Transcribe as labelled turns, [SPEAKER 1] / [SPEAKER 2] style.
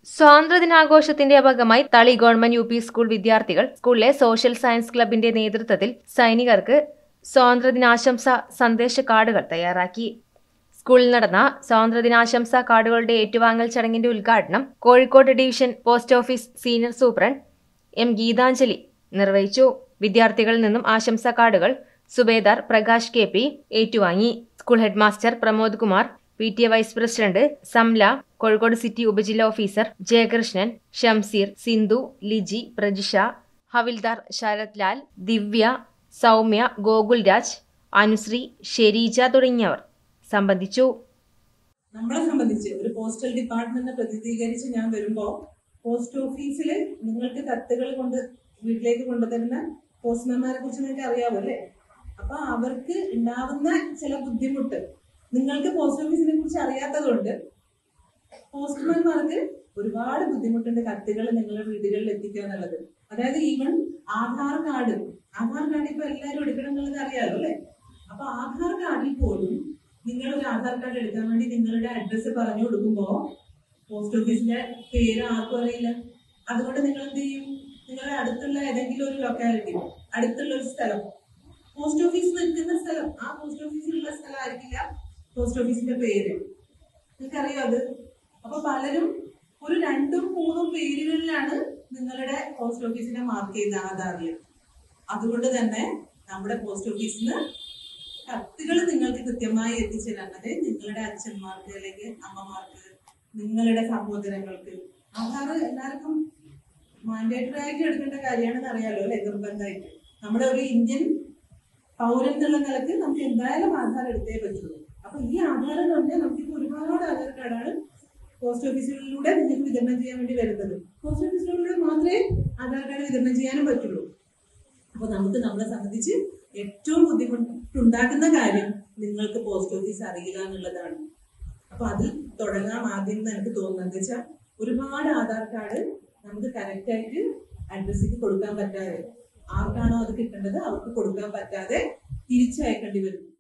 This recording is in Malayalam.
[SPEAKER 1] സ്വാതന്ത്ര്യദിനാഘോഷത്തിന്റെ ഭാഗമായി Thali government U P school വിദ്യാർത്ഥികൾ സ്കൂളിലെ സോഷ്യൽ സയൻസ് ക്ലബിന്റെ നേതൃത്വത്തിൽ സൈനികർക്ക് സ്വാതന്ത്ര്യദിനാശംസ സന്ദേശ കാർഡുകൾ തയ്യാറാക്കി സ്കൂളിൽ നടന്ന സ്വാതന്ത്ര്യദിനാശംസ കാർഡുകളുടെ ഏറ്റുവാങ്ങൽ ചടങ്ങിന്റെ ഉദ്ഘാടനം Kozhikode division post office senior superintendent M Geethanjali നിർവഹിച്ചു വിദ്യാർത്ഥികളിൽ നിന്നും ആശംസാ കാർഡുകൾ സുബേദാർ പ്രകാശ് കെ പി ഏറ്റുവാങ്ങി school headmaster Pramod Kumar P T A vice president Samla Kozhikode city ഉപജില്ലാ ഓഫീസർ ജയകൃഷ്ണൻ ഷംസീർ സിന്ധു ലിജി പ്രജിഷ ഹവിൽദാർ ശരത് ലാൽ ദിവ്യ സൗമ്യ ഗോകുൽരാജ് അനുശ്രീ ഷെരീജ തുടങ്ങിയവർ സംബന്ധിച്ചു
[SPEAKER 2] നമ്മളെ സംബന്ധിച്ച് ഒരു പോസ്റ്റൽ ഡിപ്പാർട്ട്മെന്റിനെ പ്രതിനിധീകരിച്ച് ഞാൻ വരുമ്പോ പോസ്റ്റ് ഓഫീസിൽ നിങ്ങൾക്ക് കത്തുകൾ കൊണ്ട് വീട്ടിലേക്ക് കൊണ്ടുതരുന്ന പോസ്റ്റ്മാൻമാരെ കുറിച്ച് നിങ്ങൾക്ക് അറിയാമോ അല്ലേ അപ്പൊ അവർക്ക് ഉണ്ടാവുന്ന ചില ബുദ്ധിമുട്ട് നിങ്ങൾക്ക് പോസ്റ്റ് ഓഫീസിനെ കുറിച്ച് അറിയാത്തതുകൊണ്ട് പോസ്റ്റ്മാൻമാർക്ക് ഒരുപാട് ബുദ്ധിമുട്ടുണ്ട് കത്തുകൾ നിങ്ങളുടെ വീടുകളിൽ എത്തിക്കുക എന്നുള്ളത് അതായത് even Aadhaar card Aadhaar card ഇപ്പൊ എല്ലാവരും എടുക്കണം എന്നുള്ളത് അറിയാലോ അല്ലേ അപ്പൊ ആധാർ കാർഡിൽ പോലും നിങ്ങൾ ഒരു ആധാർ കാർഡ് എടുക്കാൻ വേണ്ടി നിങ്ങളുടെ അഡ്രസ്സ് പറഞ്ഞു കൊടുക്കുമ്പോ പോസ്റ്റ് ഓഫീസിന്റെ പേര് ആർക്കും അറിയില്ല അതുകൊണ്ട് നിങ്ങൾ എന്ത് ചെയ്യും നിങ്ങളുടെ അടുത്തുള്ള ഏതെങ്കിലും ഒരു ലൊക്കാലിറ്റി അടുത്തുള്ള ഒരു സ്ഥലം പോസ്റ്റ് ഓഫീസ് നിൽക്കുന്ന സ്ഥലം ആ പോസ്റ്റ് ഓഫീസിലുള്ള സ്ഥലം ആയിരിക്കില്ല പോസ്റ്റ് ഓഫീസിന്റെ പേര് നിങ്ങൾക്കറിയോ അത് അപ്പൊ പലരും ഒരു രണ്ടും മൂന്നും പേരുകളിലാണ് നിങ്ങളുടെ പോസ്റ്റ് ഓഫീസിനെ മാർക്ക് ചെയ്ത ആധാറിൽ അതുകൊണ്ട് തന്നെ നമ്മുടെ പോസ്റ്റ് ഓഫീസിന് കത്തുകൾ നിങ്ങൾക്ക് കൃത്യമായി എത്തിച്ചേരേണ്ടത് നിങ്ങളുടെ അച്ഛന്മാർക്ക് അല്ലെങ്കിൽ അമ്മമാർക്ക് നിങ്ങളുടെ സഹോദരങ്ങൾക്ക് ആധാർ എല്ലാവർക്കും മാൻഡേറ്ററി ആയിട്ട് എടുക്കേണ്ട കാര്യമാണെന്ന് അറിയാലോ അല്ലെ നിർബന്ധമായിട്ട് നമ്മുടെ ഒരു ഇന്ത്യൻ പൗരൻ എന്നുള്ള നിലക്ക് നമുക്ക് എന്തായാലും ആധാർ എടുത്തേ പറ്റുള്ളൂ അപ്പൊ ഈ ആധാർ എന്ന് പറഞ്ഞാൽ നമുക്കിപ്പോ ഒരുപാട് ആധാർ കാർഡാണ് പോസ്റ്റ് ഓഫീസുകളിലൂടെ നിങ്ങൾക്ക് വിതരണം ചെയ്യാൻ വേണ്ടി വരുന്നത് പോസ്റ്റ് ഓഫീസുകളിലൂടെ മാത്രമേ ആധാർ കാർഡ് വിതരണം ചെയ്യാനും പറ്റുള്ളൂ അപ്പൊ നമുക്ക് നമ്മളെ സംബന്ധിച്ച് ഏറ്റവും ബുദ്ധിമുട്ടുണ്ടാക്കുന്ന കാര്യം നിങ്ങൾക്ക് പോസ്റ്റ് ഓഫീസ് അറിയുക എന്നുള്ളതാണ് അപ്പൊ അതിൽ തുടങ്ങാം ആദ്യം എന്ന് എനിക്ക് തോന്നുന്നത് എന്താ വെച്ചാൽ ഒരുപാട് ആധാർ കാർഡ് നമുക്ക് കറക്റ്റ് ആയിട്ട് അഡ്രസ്സിക്ക് കൊടുക്കാൻ പറ്റാതെ ആർക്കാണോ അത് കിട്ടേണ്ടത് അവർക്ക് കൊടുക്കാൻ പറ്റാതെ തിരിച്ചയക്കേണ്ടി വരും